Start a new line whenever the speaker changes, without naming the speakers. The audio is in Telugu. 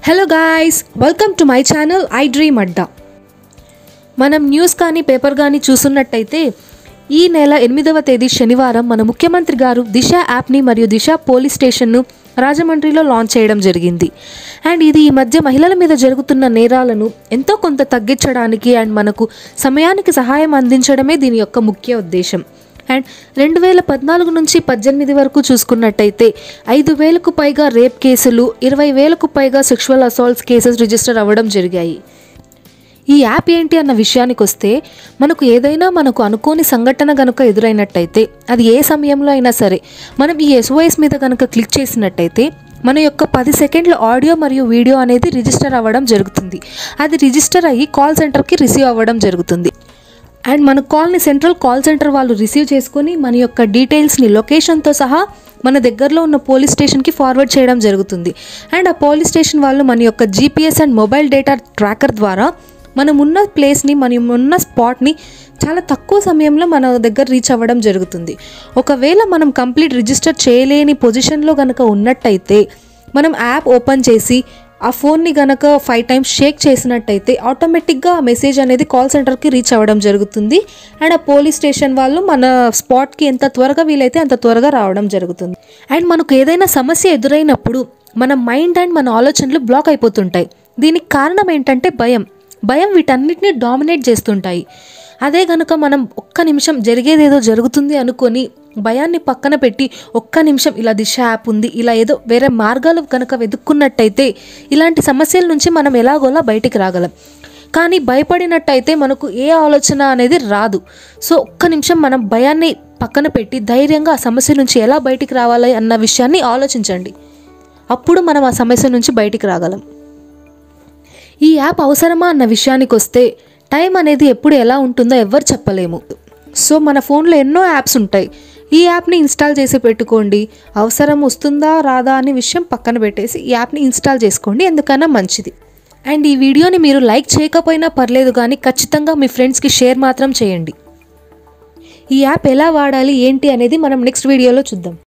hello guys welcome to my channel I dream Adda మనం న్యూస్ కానీ పేపర్ కానీ చూస్తున్నట్టయితే ఈ నెల ఎనిమిదవ తేదీ శనివారం మన ముఖ్యమంత్రి గారు దిశ యాప్ని మరియు దిశ పోలీస్ స్టేషన్ను రాజమండ్రిలో లాంచ్ చేయడం జరిగింది అండ్ ఇది ఈ మధ్య మహిళల మీద జరుగుతున్న నేరాలను ఎంతో కొంత తగ్గించడానికి అండ్ మనకు సమయానికి సహాయం అందించడమే దీని యొక్క ముఖ్య ఉద్దేశం అండ్ రెండు వేల పద్నాలుగు నుంచి పద్దెనిమిది వరకు చూసుకున్నట్టయితే ఐదు వేలకు పైగా రేప్ కేసులు ఇరవై వేలకు పైగా సెక్షువల్ అసాల్ట్స్ కేసెస్ రిజిస్టర్ అవ్వడం జరిగాయి ఈ యాప్ ఏంటి అన్న విషయానికి వస్తే మనకు ఏదైనా మనకు అనుకోని సంఘటన గనుక ఎదురైనట్టయితే అది ఏ సమయంలో అయినా సరే మనం ఈ ఎస్ఓఎస్ మీద కనుక క్లిక్ చేసినట్టయితే మన యొక్క పది సెకండ్ల ఆడియో మరియు వీడియో అనేది రిజిస్టర్ అవ్వడం జరుగుతుంది అది రిజిస్టర్ అయ్యి కాల్ సెంటర్కి రిసీవ్ అవ్వడం జరుగుతుంది అండ్ మన కాల్ని సెంట్రల్ కాల్ సెంటర్ వాళ్ళు రిసీవ్ చేసుకొని మన యొక్క డీటెయిల్స్ని లొకేషన్తో సహా మన దగ్గరలో ఉన్న పోలీస్ స్టేషన్కి ఫార్వర్డ్ చేయడం జరుగుతుంది అండ్ ఆ పోలీస్ స్టేషన్ వాళ్ళు మన యొక్క GPS and mobile data tracker ద్వారా మనం ఉన్న ప్లేస్ని మనం ఉన్న స్పాట్ని చాలా తక్కువ సమయంలో మన దగ్గర రీచ్ అవ్వడం జరుగుతుంది ఒకవేళ మనం కంప్లీట్ రిజిస్టర్ చేయలేని పొజిషన్లో కనుక ఉన్నట్టయితే మనం యాప్ ఓపెన్ చేసి ఆ ఫోన్ని గనక ఫైవ్ టైమ్స్ షేక్ చేసినట్టయితే ఆటోమేటిక్గా ఆ మెసేజ్ అనేది కాల్ సెంటర్కి రీచ్ అవ్వడం జరుగుతుంది అండ్ ఆ పోలీస్ స్టేషన్ వాళ్ళు మన స్పాట్కి ఎంత త్వరగా వీలైతే అంత త్వరగా రావడం జరుగుతుంది అండ్ మనకు ఏదైనా సమస్య ఎదురైనప్పుడు మన మైండ్ అండ్ మన ఆలోచనలు బ్లాక్ అయిపోతుంటాయి దీనికి కారణం ఏంటంటే భయం భయం వీటన్నిటిని డామినేట్ చేస్తుంటాయి అదే గనుక మనం ఒక్క నిమిషం జరిగేదేదో జరుగుతుంది అనుకొని భయాన్ని పక్కన పెట్టి ఒక్క నిమిషం ఇలా దిశ యాప్ ఉంది ఇలా ఏదో వేరే మార్గాలు కనుక వెతుక్కున్నట్టయితే ఇలాంటి సమస్యల నుంచి మనం ఎలాగోలా బయటికి రాగలం కానీ భయపడినట్టయితే మనకు ఏ ఆలోచన అనేది రాదు సో ఒక్క నిమిషం మనం భయాన్ని పక్కన పెట్టి ధైర్యంగా ఆ సమస్య నుంచి ఎలా బయటికి రావాలి అన్న విషయాన్ని ఆలోచించండి అప్పుడు మనం ఆ సమస్య నుంచి బయటికి రాగలం ఈ యాప్ అవసరమా అన్న విషయానికి వస్తే టైం అనేది ఎప్పుడు ఎలా ఉంటుందో ఎవ్వరు చెప్పలేము సో మన ఫోన్లో ఎన్నో యాప్స్ ఉంటాయి ఈ యాప్ని ఇన్స్టాల్ చేసి పెట్టుకోండి అవసరం వస్తుందా రాదా అనే విషయం పక్కన పెట్టేసి ఈ యాప్ని ఇన్స్టాల్ చేసుకోండి ఎందుకన్నా మంచిది అండ్ ఈ వీడియోని మీరు లైక్ చేయకపోయినా పర్లేదు కానీ ఖచ్చితంగా మీ ఫ్రెండ్స్కి షేర్ మాత్రం చేయండి ఈ యాప్ ఎలా వాడాలి ఏంటి అనేది మనం నెక్స్ట్ వీడియోలో చూద్దాం